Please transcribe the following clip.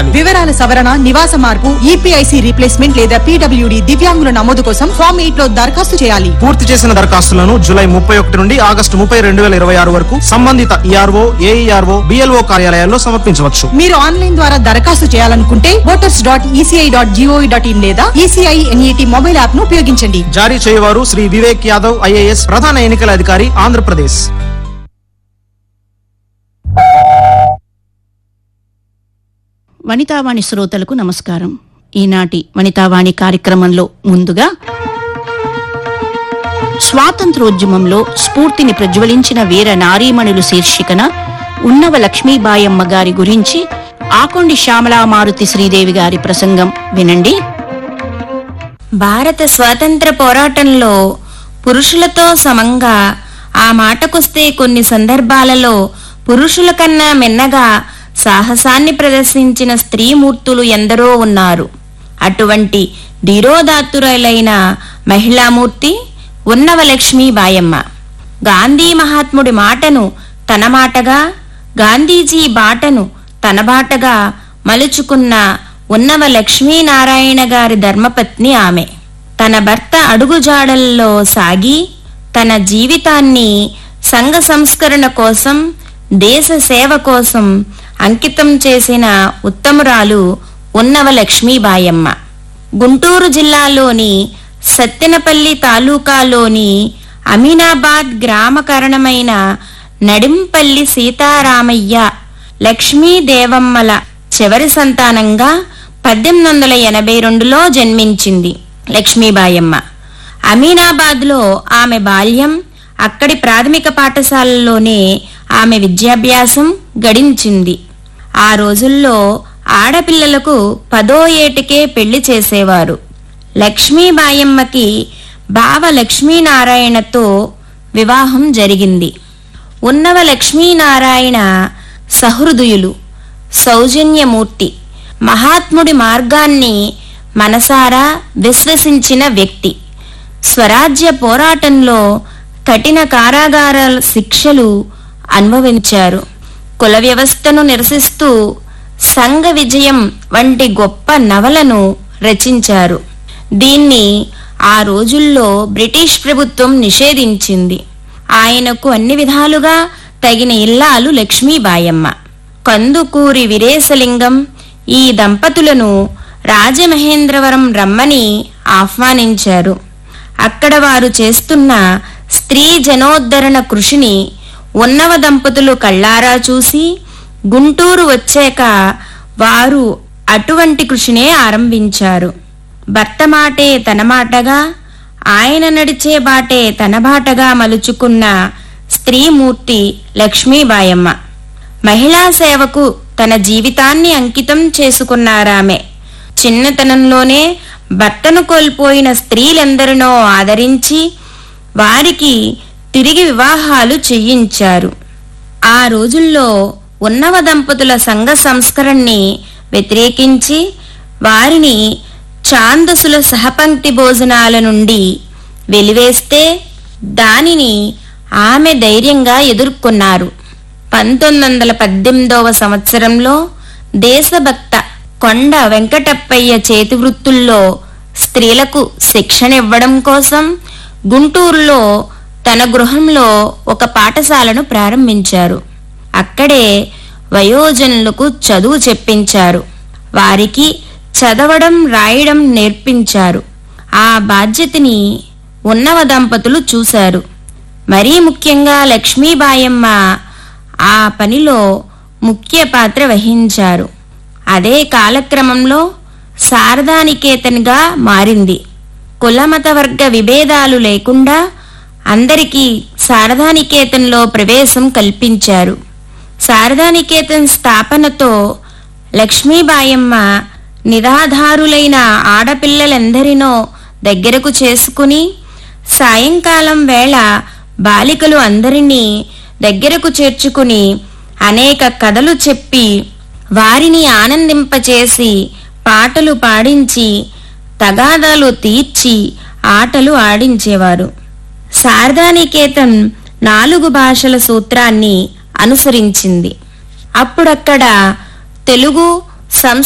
చేయాలి వివరాల సవరణ నివాస మార్పు ఈపీఐసి రీప్లేస్మెంట్ లేదా పీడబ్ల్యూడి దివ్యాంగుల నమోదు కోసం ఫామ్ ఎయిట్ లో దరఖాస్తు చేయాలి పూర్తి చేసిన దరఖాస్తులను జూలై ముప్పై ఒకటి నుండి ఆగస్టు ముప్పై రెండు వేల ఇరవై ఆరు వరకు సంబంధిత ఈఆర్ఓ ఏఈఆర్ఓ బిఎల్ఓ కార్యాలయాల్లో సమర్పించవచ్చు మీరు ఆన్లైన్ ద్వారా దరఖాస్తు చేయాలనుకుంటే voters dot ECI dot GOV dot in లేదా ఈసీఐ ఎన్ఈటి మొబైల్ యాప్ ను ఉపయోగించండి జారీ చేయవారు శ్రీ వివేక్ యాదవ్ ఐఏఎస్ ప్రధాన ఎన్నికల అధికారి ఆంధ్రప్రదేశ్ వనితావాణి శ్రోతలకు నమస్కారం ఈనాటి వనితావాణి కార్యక్రమంలో ముందుగా స్వాతంత్రోద్యమంలో స్ఫూర్తిని ప్రజ్వలించిన వీర నారీమణులు శీర్షికన ఉన్నవ లక్ష్మీబాయమ్మ గారి గురించి ఆకొండి శ్యామలామారుతి శ్రీదేవి గారి ప్రసంగం వినండి భారత స్వాతంత్ర పోరాటంలో పురుషులతో సమంగా ఆ మాటకొస్తే కొన్ని సందర్భాలలో పురుషుల కన్నా మిన్నగా సాహసాన్ని ప్రదర్శించిన స్త్రీమూర్తులు ఎందరో ఉన్నారు అటువంటి ధీరోదాత్తురైన మహిళామూర్తి ఉన్నవలక్ష్మీ బాయమ్మ గాంధీ మహాత్ముడి మాటను తన మాటగా గాంధీజీ బాటను తన బాటగా మలుచుకున్న ఉన్నవ లక్ష్మీనారాయణ గారి ధర్మపత్ని ఆమె తన భర్త అడుగుజాడల్లో సాగి తన జీవితాన్ని సంఘ సంస్కరణ కోసం దేశ సేవ కోసం అంకితం చేసిన ఉత్తమురాలు ఉన్నవ లక్ష్మీబాయమ్మ గుంటూరు జిల్లాలోని సత్తెనపల్లి తాలూకాలోని అమీనాబాద్ గ్రామకరణమైన నడింపల్లి సీతారామయ్య లక్ష్మీదేవమ్మల చివరి సంతానంగా పద్దెనిమిది వందల ఎనభై రెండులో జన్మించింది లక్ష్మీబాయమ్మ అమీనాబాద్లో ఆమె బాల్యం అక్కడి ప్రాథమిక పాఠశాలలోనే ఆమె విద్యాభ్యాసం గడించింది ఆ రోజుల్లో ఆడపిల్లలకు పదో ఏటికే పెళ్లి చేసేవారు లక్ష్మీబాయమ్మకి బావ లక్ష్మీనారాయణతో వివాహం జరిగింది ఉన్నవ లక్ష్మీనారాయణ సహృదయులు సౌజన్యమూర్తి మహాత్ముడి మార్గాన్ని మనసారా విశ్వసించిన వ్యక్తి స్వరాజ్య పోరాటంలో కఠిన కారాగారాల శిక్షలు అనుభవించారు కుల వ్యవస్థను నిరసిస్తూ సంఘ విజయం వంటి గొప్ప నవలను రచించారు దీన్ని ఆ రోజుల్లో బ్రిటిష్ ప్రభుత్వం నిషేధించింది ఆయనకు అన్ని విధాలుగా తగిన ఇల్లాలు లక్ష్మీబాయమ్మ కందుకూరి వీరేశలింగం ఈ దంపతులను రాజమహేంద్రవరం రమ్మని ఆహ్వానించారు అక్కడ వారు చేస్తున్న స్త్రీ జనోద్ధరణ కృషిని ఉన్నవ దంపతులు కళ్ళారా చూసి గుంటూరు వచ్చాక వారు అటువంటి కృషినే ఆరంభించారు భర్త మాటే తన మాటగా ఆయన నడిచే బాటే తన బాటగా మలుచుకున్న స్త్రీమూర్తి లక్ష్మీబాయమ్మ మహిళా సేవకు తన జీవితాన్ని అంకితం చేసుకున్నారామె చిన్నతనంలోనే భర్తను కోల్పోయిన స్త్రీలెందరినో ఆదరించి వారికి తిరిగి వివాహాలు చేయించారు ఆ రోజుల్లో ఉన్నవ దంపతుల సంఘ సంస్కరణని వ్యతిరేకించి వారిని ఛాందసుల సహపంక్తి భోజనాల నుండి వెలివేస్తే దానిని ఆమె ధైర్యంగా ఎదుర్కొన్నారు పంతొమ్మిది వందల పద్దెనిమిదవ సంవత్సరంలో దేశభక్త కొండ వెంకటప్పయ్య చేతి వృత్తుల్లో స్త్రీలకు శిక్షణ ఇవ్వడం కోసం గుంటూరులో తన గృహంలో ఒక పాఠశాలను ప్రారంభించారు అక్కడే వయోజనులకు చదువు చెప్పించారు వారికి చదవడం రాయడం నేర్పించారు ఆ బాధ్యతని ఉన్నవ దంపతులు చూశారు మరీ ముఖ్యంగా లక్ష్మీబాయమ్మ ఆ పనిలో ముఖ్య పాత్ర వహించారు అదే కాలక్రమంలో శారదానికేతన్గా మారింది కులమత వర్గ విభేదాలు లేకుండా అందరికీ శారదానికేతన్లో ప్రవేశం కల్పించారు శారదానికేతన్ స్థాపనతో లక్ష్మీబాయమ్మ నిరాధారులైన ఆడపిల్లలందరినో దగ్గరకు చేసుకుని సాయంకాలం వేళ బాలికలు అందరినీ దగ్గరకు చేర్చుకుని అనేక కథలు చెప్పి వారిని ఆనందింపచేసి పాటలు పాడించి తగాదాలు తీర్చి ఆటలు ఆడించేవారు శారదానికేతన్ నాలుగు భాషల సూత్రాన్ని అనుసరించింది అప్పుడక్కడ తెలుగు సంస్కృత